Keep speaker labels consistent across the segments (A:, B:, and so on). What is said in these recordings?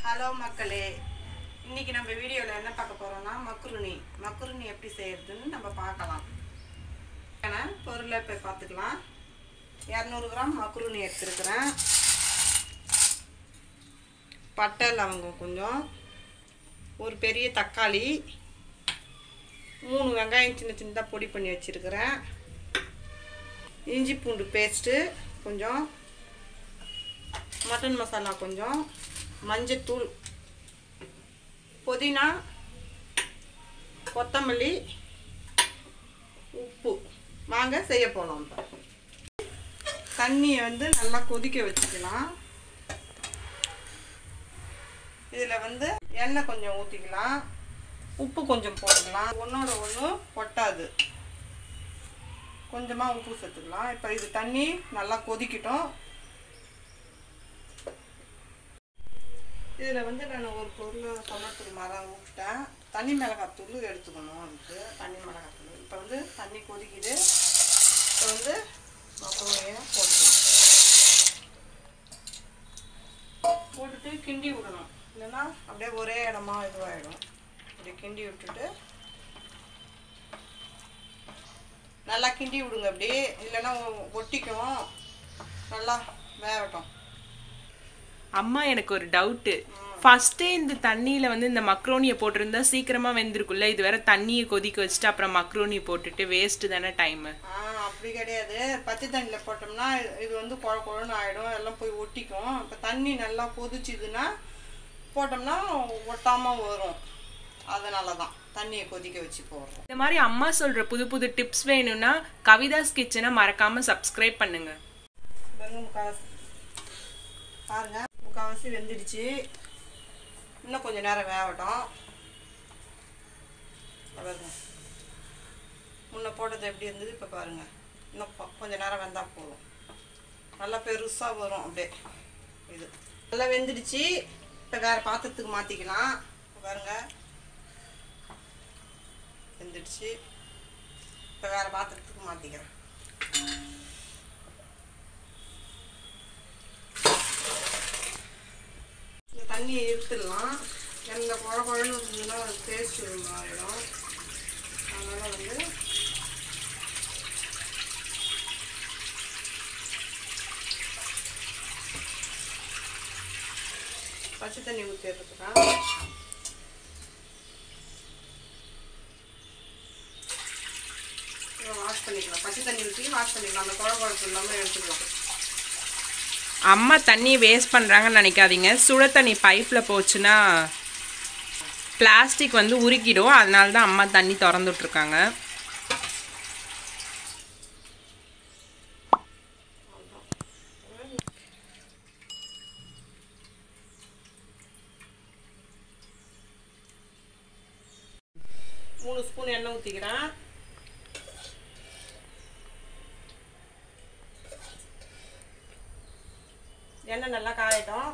A: Hello மக்களே இன்னைக்கு நம்ம வீடியோவில் என்ன பார்க்க போகிறோம்னா மக்குருணி மக்குருணி எப்படி செய்யறதுன்னு நம்ம பார்க்கலாம் ஏன்னா பொருளை போய் பார்த்துக்கலாம் இரநூறு கிராம் மக்குருணி எடுத்துருக்குறேன் பட்டை லவங்கம் கொஞ்சம் ஒரு பெரிய தக்காளி மூணு வெங்காயம் சின்ன சின்னதாக பொடி பண்ணி வச்சுருக்கிறேன் இஞ்சி பூண்டு பேஸ்ட்டு கொஞ்சம் மட்டன் மசாலா கொஞ்சம் மஞ்சத்தூள் புதினா கொத்தமல்லி உப்பு வாங்க செய்ய போகலாம் இப்போ தண்ணியை வந்து நல்லா கொதிக்க வச்சுக்கலாம் இதில் வந்து எண்ணெய் கொஞ்சம் ஊற்றிக்கலாம் உப்பு கொஞ்சம் போட்டுக்கலாம் ஒன்றோட ஒன்று கொட்டாது கொஞ்சமாக உப்பு சேர்த்துக்கலாம் இப்போ இது தண்ணி நல்லா கொதிக்கட்டும் இதில் வந்து நான் ஒரு பொருள் சொன்னத்துக்கு மரம் விட்டேன் தனி மிளகாத்தூள் எடுத்துக்கணும் அதுக்கு தனி மிளகாத்தூள் இப்போ வந்து தண்ணி கொதிக்குது இப்போ வந்து மக்குருணியை போட்டுக்கலாம் போட்டுட்டு கிண்டி விடணும் இல்லைன்னா அப்படியே ஒரே இடமா இதுவாகிடும் இப்படி கிண்டி விட்டுட்டு நல்லா கிண்டி விடுங்க அப்படி இல்லைன்னா ஒ- ஒட்டிக்கும் நல்லா வேகட்டும்
B: அம்மா எனக்கு ஒரு டவுட்டு ஃபர்ஸ்டே இந்த தண்ணியில வந்து இந்த மக்ரோனியை போட்டிருந்தா சீக்கிரமா வெந்திருக்குல்ல இது வேற தண்ணியை கொதிக்க வச்சுட்டு அப்புறம் மக்ரோனி போட்டுட்டு வேஸ்ட் தானே டைம்
A: ஆ அப்படி கிடையாது பச்சை தண்ணியில் போட்டோம்னா இது- இது வந்து குழ குழன்னு ஆகிடும் எல்லாம் போய் ஒட்டிக்கும் இப்போ தண்ணி நல்லா கொதிச்சுதுன்னா போட்டோம்னா ஒட்டாமல் வரும் அதனால தான் தண்ணியை கொதிக்க வச்சு போடுறோம்
B: இந்த மாதிரி அம்மா சொல்ற புது புது டிப்ஸ் வேணும்னா கவிதாஸ் கிச்சனை மறக்காம சப்ஸ்கிரைப் பண்ணுங்க
A: வெறும் முக்கால்வாசி பாருங்க முக்கால்வாசி வெந்துடுச்சு இன்னும் கொஞ்சம் நேரம் வேகட்டும் பாருங்க முன்ன போட்டது எப்படி இருந்தது இப்போ பாருங்க இன்னும் கொ- கொஞ்ச நேரம் வெந்தால் போதும் நல்லா பெருசாக வரும் அப்படியே இது நல்லா வெந்துடுச்சு இப்போ வேறு பாத்திரத்துக்கு மாற்றிக்கலாம் பாருங்க வெந்துடுச்சு இப்போ வேறு பாத்திரத்துக்கு மாற்றிக்கிறேன் இந்த தண்ணியை எடுத்துடலாம் எந்த குழ குழன்னு இருந்ததுன்னா அது டேஸ்ட் மாறிடும் அதனால் வந்து பச்சை தண்ணி ஊற்றிடுறதுக்கா வாஷ் பண்ணிக்கலாம் பச்சை தண்ணி ஊற்றி வாஷ் பண்ணிக்கலாம் அந்த குழ குழப்பு இல்லாமல் எடுத்துக்கலாம்
B: அம்மா தண்ணியை வேஸ்ட் பண்றாங்கன்னு நினைக்காதீங்க சுட தண்ணி பைப்ல போச்சுன்னா பிளாஸ்டிக் வந்து உருக்கிடும் அதனால தான் அம்மா தண்ணி திறந்து விட்டுருக்காங்க
A: மூணு ஸ்பூன் எண்ணெய் ஊற்றிக்கிறேன் எண்ணெய் நல்லா காயட்டும்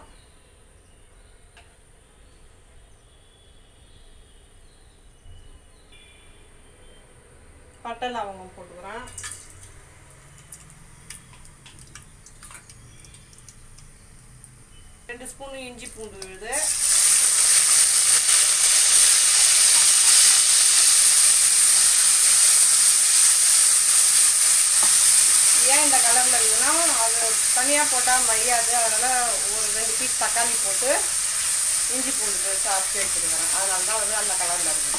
A: பட்டை லவங்கம் போட்டுக்கிறேன் ரெண்டு ஸ்பூன் இஞ்சி பூண்டு விழுது ஏன் இந்த கலரில் இருக்குதுன்னா அது தனியாக போட்டால் மையாது அதனால் ஒரு ரெண்டு பீஸ் தக்காளி போட்டு இஞ்சி பூண்டு பேஸ்ட் அரைச்சி வச்சுருக்கிறேன் அதனால தான் வந்து அந்த கலரில் இருக்குது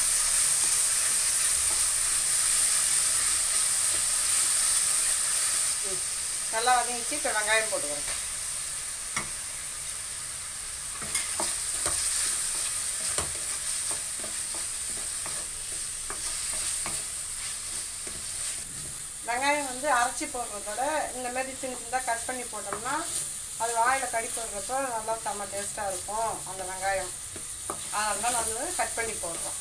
A: ம். நல்லா வதங்கிச்சு இப்போ வெங்காயம் போட்டுக்கிறேன் வெங்காயம் வந்து அரைச்சி போடுறதோட இந்த மாதிரி சின்ன சின்னதாக கட் பண்ணி போட்டோம்னா அது வாயில் கடி போடுறப்ப நல்லா செம்ம டேஸ்ட்டாக இருக்கும் அந்த வெங்காயம் அதனால தான் நான் வந்து கட் பண்ணி போடுறோம்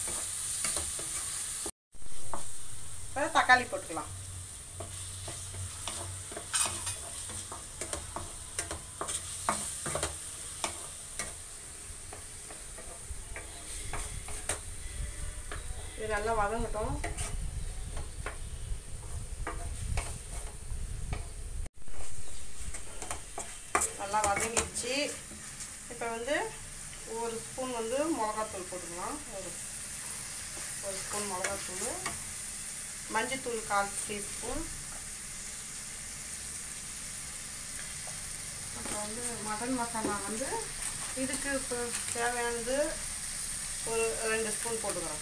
A: இப்போ தக்காளி போட்டுக்கலாம் இது நல்லா வதங்கட்டும் நல்லா வதங்கிடுச்சு இப்போ வந்து ஒரு ஸ்பூன் வந்து மிளகாத்தூள் போட்டுக்கலாம் ஒரு ஒரு ஸ்பூன் மிளகாத்தூள் மஞ்சத்தூள் கால் டீஸ்பூன் அப்புறம் வந்து மட்டன் மசாலா வந்து இதுக்கு இப்போ தேவையானது ஒரு ரெண்டு ஸ்பூன் போட்டுக்கிறோம்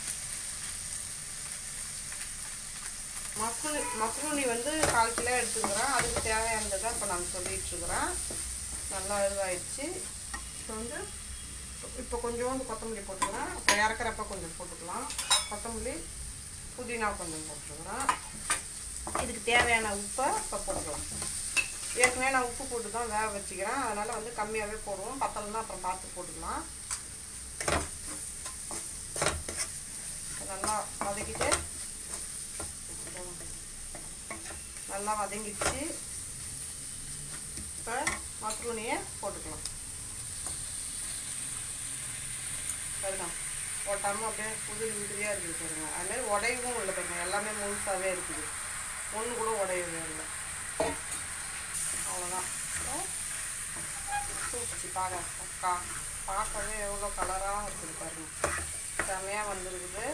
A: மக்ருனி மக்ருனி வந்து கால் கிலோ எடுத்துக்கிறேன் அதுக்கு தேவையானதை தான் இப்போ நான் சொல்லிட்டு இருக்கிறேன் நல்லா இதுவாயிடுச்சு இப்போ வந்து இப்போ கொஞ்சோண்டு கொத்தமல்லி போட்டுக்கிறேன் இப்போ இறக்குறப்ப கொஞ்சம் போட்டுக்கலாம் கொத்தமல்லி புதினா கொஞ்சம் போட்டுருக்குறேன் இதுக்கு தேவையான உப்பை இப்போ போட்டுக்கலாம் ஏற்கனவே நான் உப்பு போட்டு தான் வேக வச்சுக்கிறேன் அதனால் வந்து கம்மியாகவே போடுவோம் பத்தலைன்னா அப்புறம் பார்த்து போட்டுக்கலாம் நல்லா வதக்கிட்டு நல்லா வதங்கிடுச்சு இப்போ மக்ரூனியை போட்டுக்கலாம் சரிண்ணா போட்டாமல் அப்படியே உதிரி உதிரியாக இருக்குது பாருங்க அதுமாதிரி உடையவும் இல்லை பாருங்க எல்லாமே முழுசாகவே இருக்குது ஒன்று கூட உடையவே இல்லை அவ்வளோதான் சூப்பிச்சு பார்க்க கா பார்க்கவே எவ்வளோ கலராக இருக்குது பாருங்க செமையாக வந்துருக்குது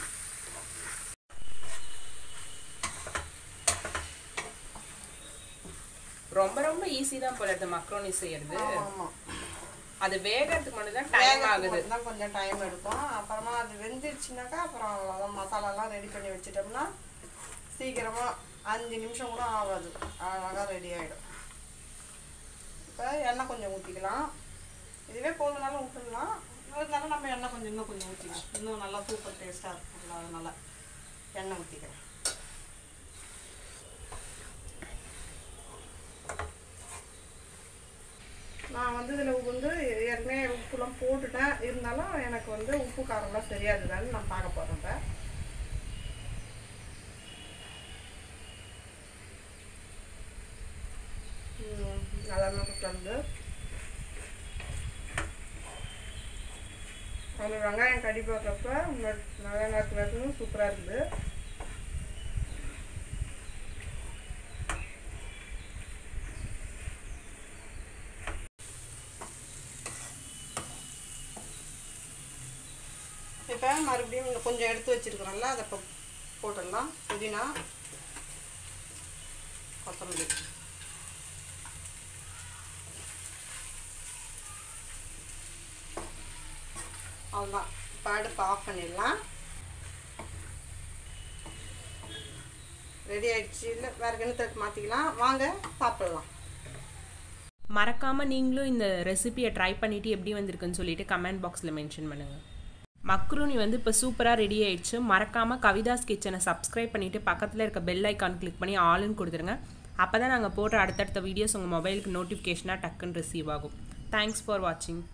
B: ரொம்ப ரொம்ப ஈஸி தான் போல இந்த மக்ரோனி செய்யறது
A: ஆமாம்
B: அது வேகறதுக்கு மட்டும் தான் டைம் ஆகுது
A: தான் கொஞ்சம் டைம் எடுக்கும் அப்புறமா அது வெந்துருச்சுனாக்கா அப்புறம் அவ்வளோதான் மசாலாலாம் ரெடி பண்ணி வச்சிட்டோம்னா சீக்கிரமாக அஞ்சு நிமிஷம் கூட ஆகாது அழகாக ரெடி ஆகிடும் இப்போ எண்ணெய் கொஞ்சம் ஊற்றிக்கலாம் இதுவே போதுனாலும் ஊற்றிடலாம் இருந்தாலும் நம்ம எண்ணெய் கொஞ்சம் இன்னும் கொஞ்சம் ஊற்றிக்கலாம் இன்னும் நல்லா சூப்பர் டேஸ்ட்டாக இருக்கும்ல அதனால எண்ணெய் ஊற்றிக்கிறேன் நான் வந்து இதில் வந்து ஏற்கனவே உப்புலாம் போட்டுட்டேன் இருந்தாலும் எனக்கு வந்து உப்பு காரம்லாம் சரியா இருக்குதான்னு நான் பார்க்க போகிறேன் இப்போ எல்லாமே வந்து அதில் வெங்காயம் கடி போடுறப்ப நிறைய நேரத்தில் சூப்பராக இருக்குது இப்போ மறுபடியும் இன்னும் கொஞ்சம் எடுத்து வச்சிருக்கிறோம்ல அதை இப்போ போட்டுடலாம் புதினா கொத்தமல்லி அவ்வளோதான் இப்போ அடுப்பு ஆஃப் பண்ணிடலாம் ரெடி ஆயிடுச்சு இல்லை வேறு கிணத்துக்கு மாற்றிக்கலாம் வாங்க சாப்பிடலாம்
B: மறக்காம நீங்களும் இந்த ரெசிபியை ட்ரை பண்ணிட்டு எப்படி வந்திருக்குன்னு சொல்லிட்டு கமெண்ட் பாக்ஸில் மென்ஷன் பண்ணுங்க மக்ரூனி வந்து இப்போ சூப்பராக ரெடி ஆயிடுச்சு மறக்காம கவிதாஸ் கிச்சனை சப்ஸ்கிரைப் பண்ணிட்டு பக்கத்தில் இருக்க பெல் ஐக்கான் கிளிக் பண்ணி ஆளுன்னு கொடுத்துருங்க அப்போ தான் நாங்கள் போடுற அடுத்தடுத்த வீடியோஸ் உங்கள் மொபைலுக்கு நோட்டிஃபிகேஷனாக டக்குன்னு ரிசீவ் ஆகும் தேங்க்ஸ் ஃபார் வாட்சிங்